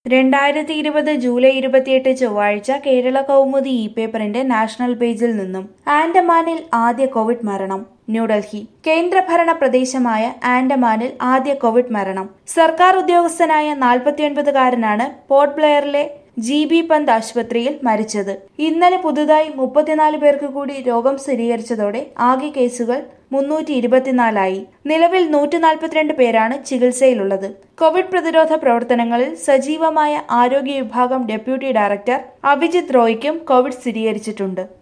രണ്ടായിരത്തി ഇരുപത് ജൂലൈ ഇരുപത്തിയെട്ട് ചൊവ്വാഴ്ച കേരള കൗമുദി ഇ പേപ്പറിന്റെ നാഷണൽ പേജിൽ നിന്നും ആൻഡമാനിൽ ആദ്യ കോവിഡ് മരണം ന്യൂഡൽഹി കേന്ദ്രഭരണ പ്രദേശമായ ആൻഡമാനിൽ ആദ്യ കോവിഡ് മരണം സർക്കാർ ഉദ്യോഗസ്ഥനായ നാൽപ്പത്തിയൊൻപതുകാരനാണ് പോർട്ട് ബ്ലെയറിലെ ജി ബി പന്ത് ആശുപത്രിയിൽ മരിച്ചത് ഇന്നലെ പുതുതായി മുപ്പത്തിനാല് പേർക്ക് കൂടി രോഗം സ്ഥിരീകരിച്ചതോടെ ആകെ കേസുകൾ മുന്നൂറ്റി ഇരുപത്തിനാലായി നിലവിൽ നൂറ്റി നാൽപ്പത്തിരണ്ട് പേരാണ് ചികിത്സയിലുള്ളത് കോവിഡ് പ്രതിരോധ പ്രവർത്തനങ്ങളിൽ സജീവമായ ആരോഗ്യ വിഭാഗം ഡെപ്യൂട്ടി ഡയറക്ടർ അഭിജിത് റോയ്ക്കും കോവിഡ് സ്ഥിരീകരിച്ചിട്ടുണ്ട്